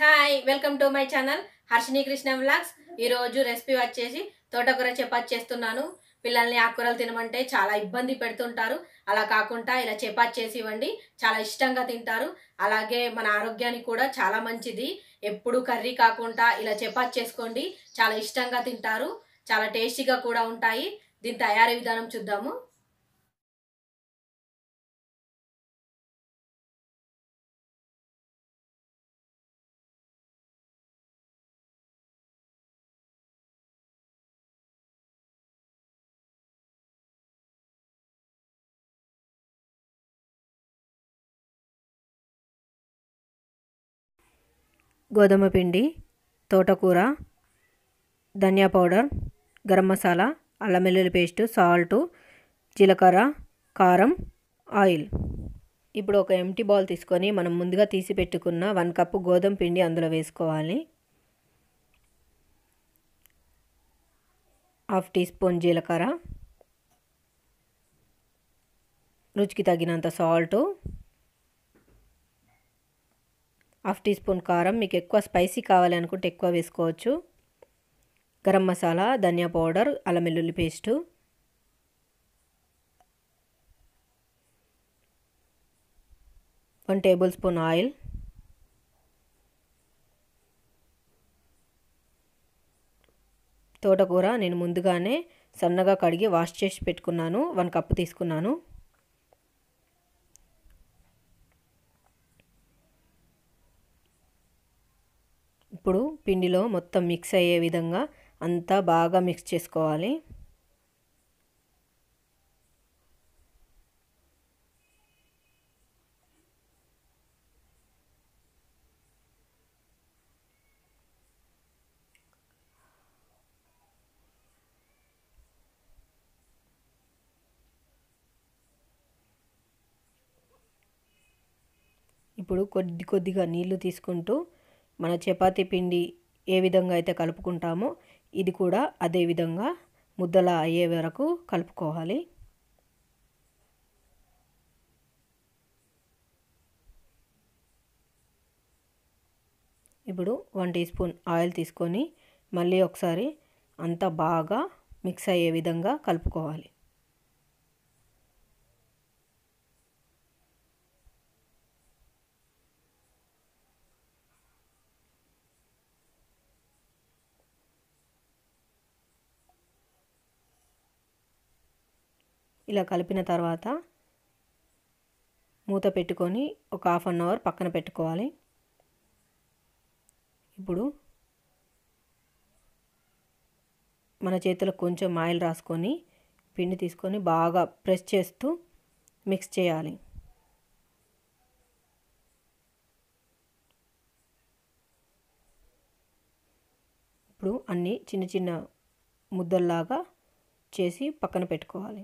hi welcome to my channel Harshini Krishna vlogs ఈరోజు recipe వచ్చేసి తోటకూర చపాతి చేస్తున్నాను పిల్లల్ని ఆకుకూరలు తినమంటే చాలా ఇబ్బంది పెడుతుంటారు అలా కాకుండా ఇలా చపాతి చేసి ఇవ్వండి చాలా ఇష్టంగా తింటారు అలాగే మన ఆరోగ్యానికి కూడా చాలా మంచిది ఎప్పుడు కర్రీ కాకుండా ఇలా చపాతి చేసుకోండి చాలా ఇష్టంగా తింటారు చాలా టేస్టీగా కూడా ఉంటాయి దీని తయారీ విధానం చూద్దాము గోధుమ పిండి తోటకూర ధనియా పౌడర్ గరం మసాలా అల్లం వెల్లుల్లి పేస్టు సాల్టు జీలకర్ర కారం ఆయిల్ ఇప్పుడు ఒక ఎంటీ బౌల్ తీసుకొని మనం ముందుగా తీసి పెట్టుకున్న వన్ కప్పు గోధుమ పిండి అందులో వేసుకోవాలి హాఫ్ టీ స్పూన్ జీలకర్ర రుచికి తగినంత సాల్టు హాఫ్ టీ స్పూన్ కారం మీకు ఎక్కువ స్పైసీ కావాలి అనుకుంటే ఎక్కువ వేసుకోవచ్చు గరం మసాలా ధనియా పౌడర్ అల్లం వెల్లుల్లి paste one tablespoon oil తోటకూర నేను ముందుగానే సన్నగా కడిగి వాష్ చేసి పెట్టుకున్నాను వన్ కప్పు తీసుకున్నాను ఇప్పుడు పిండిలో మొత్తం మిక్స్ అయ్యే విధంగా అంతా బాగా మిక్స్ చేసుకోవాలి ఇప్పుడు కొద్ది కొద్దిగా నీళ్లు తీసుకుంటూ మన చపాతీ పిండి ఏ విధంగా అయితే కలుపుకుంటామో ఇది కూడా అదే విధంగా ముద్దలా అయ్యే వరకు కలుపుకోవాలి ఇప్పుడు వన్ టీ స్పూన్ ఆయిల్ తీసుకొని మళ్ళీ ఒకసారి అంతా బాగా మిక్స్ అయ్యే విధంగా కలుపుకోవాలి ఇలా కలిపిన తర్వాత మూత పెట్టుకొని ఒక హాఫ్ అన్ అవర్ పక్కన పెట్టుకోవాలి ఇప్పుడు మన చేతిలో కొంచెం ఆయిల్ రాసుకొని పిండి తీసుకొని బాగా ప్రెస్ చేస్తూ మిక్స్ చేయాలి ఇప్పుడు అన్నీ చిన్న చిన్న ముద్దల్లాగా చేసి పక్కన పెట్టుకోవాలి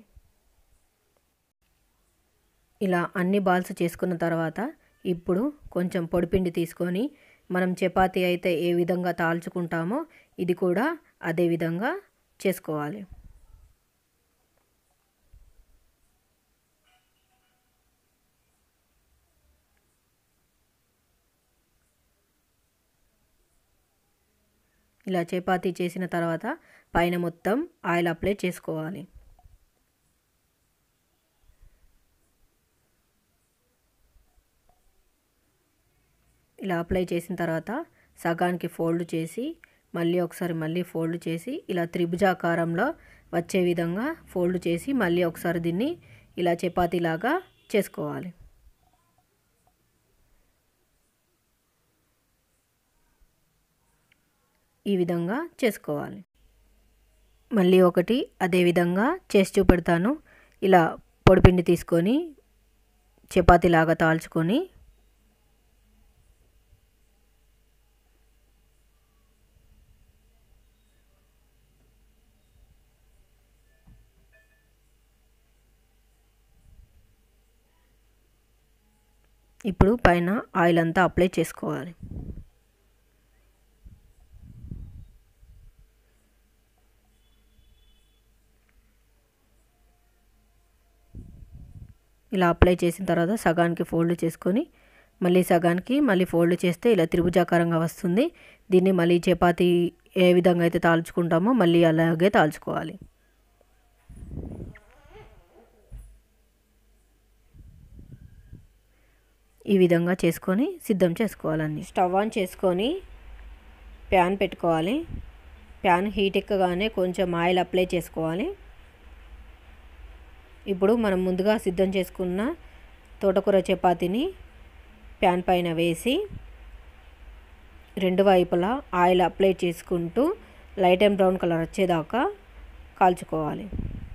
ఇలా అన్ని బాల్స్ చేసుకున్న తర్వాత ఇప్పుడు కొంచెం పొడిపిండి తీసుకొని మనం చపాతీ అయితే ఏ విధంగా తాల్చుకుంటామో ఇది కూడా అదే విధంగా చేసుకోవాలి ఇలా చపాతీ చేసిన తర్వాత పైన మొత్తం ఆయిల్ అప్లై చేసుకోవాలి ఇలా అప్లై చేసిన తర్వాత సగానికి ఫోల్డ్ చేసి మళ్ళీ ఒకసారి మళ్ళీ ఫోల్డ్ చేసి ఇలా త్రిభుజాకారంలో వచ్చే విధంగా ఫోల్డ్ చేసి మళ్ళీ ఒకసారి దీన్ని ఇలా చపాతీలాగా చేసుకోవాలి ఈ విధంగా చేసుకోవాలి మళ్ళీ ఒకటి అదే విధంగా చేసి చూపెడతాను ఇలా పొడిపిండి తీసుకొని చపాతీలాగా తాల్చుకొని ఇప్పుడు పైన ఆయిల్ అంతా అప్లై చేసుకోవాలి ఇలా అప్లై చేసిన తర్వాత సగానికి ఫోల్డ్ చేసుకొని మళ్ళీ సగానికి మళ్ళీ ఫోల్డ్ చేస్తే ఇలా త్రిభుజాకారంగా వస్తుంది దీన్ని మళ్ళీ చపాతీ ఏ విధంగా అయితే తాల్చుకుంటామో మళ్ళీ అలాగే తాల్చుకోవాలి ఈ విధంగా చేసుకొని సిద్ధం చేసుకోవాలండి స్టవ్ ఆన్ చేసుకొని ప్యాన్ పెట్టుకోవాలి ప్యాన్ హీట్ ఎక్కగానే కొంచెం ఆయిల్ అప్లై చేసుకోవాలి ఇప్పుడు మనం ముందుగా సిద్ధం చేసుకున్న తోటకూర చపాతీని ప్యాన్ పైన వేసి రెండు వైపులా ఆయిల్ అప్లై చేసుకుంటూ లైట్ అండ్ బ్రౌన్ కలర్ వచ్చేదాకా కాల్చుకోవాలి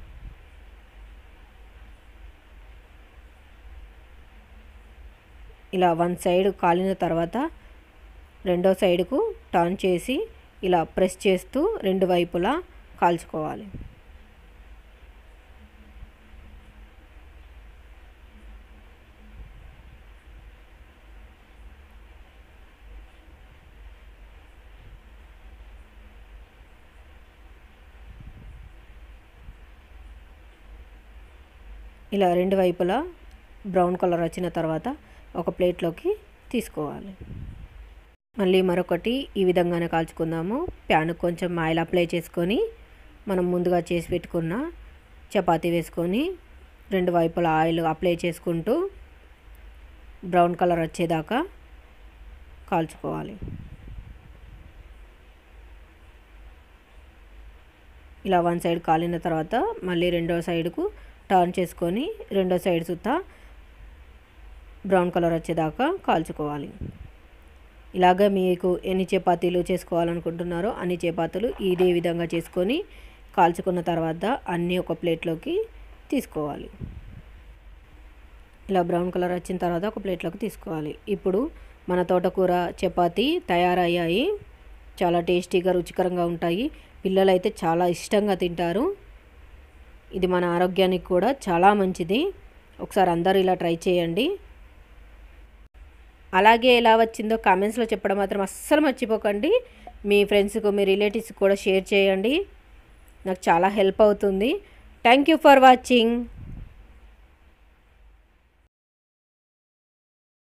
ఇలా వన్ సైడ్ కాలిన తర్వాత రెండో సైడ్కు టర్న్ చేసి ఇలా ప్రెస్ చేస్తూ రెండు వైపులా కాల్చుకోవాలి ఇలా రెండు వైపులా బ్రౌన్ కలర్ వచ్చిన తర్వాత ఒక ప్లేట్లోకి తీసుకోవాలి మళ్ళీ మరొకటి ఈ విధంగానే కాల్చుకుందాము ప్యాన్ కొంచెం ఆయిల్ అప్లై చేసుకొని మనం ముందుగా చేసి పెట్టుకున్న చపాతీ వేసుకొని రెండు వైపులా ఆయిల్ అప్లై చేసుకుంటూ బ్రౌన్ కలర్ వచ్చేదాకా కాల్చుకోవాలి ఇలా వన్ సైడ్ కాలిన తర్వాత మళ్ళీ రెండో సైడ్కు టర్న్ చేసుకొని రెండో సైడ్ సుత్తా బ్రౌన్ కలర్ వచ్చేదాకా కాల్చుకోవాలి ఇలాగ మీకు ఎన్ని చపాతీలు చేసుకోవాలనుకుంటున్నారో అన్ని చపాతీలు ఇదే విధంగా చేసుకొని కాల్చుకున్న తర్వాత అన్నీ ఒక ప్లేట్లోకి తీసుకోవాలి ఇలా బ్రౌన్ కలర్ వచ్చిన తర్వాత ఒక ప్లేట్లోకి తీసుకోవాలి ఇప్పుడు మన తోటకూర చపాతీ తయారయ్యాయి చాలా టేస్టీగా రుచికరంగా ఉంటాయి పిల్లలు అయితే చాలా ఇష్టంగా తింటారు ఇది మన ఆరోగ్యానికి కూడా చాలా మంచిది ఒకసారి అందరూ ఇలా ట్రై చేయండి అలాగే ఎలా వచ్చిందో కామెంట్స్లో చెప్పడం మాత్రం అస్సలు మర్చిపోకండి మీ ఫ్రెండ్స్కు మీ రిలేటివ్స్కి కూడా షేర్ చేయండి నాకు చాలా హెల్ప్ అవుతుంది థ్యాంక్ యూ ఫర్ వాచింగ్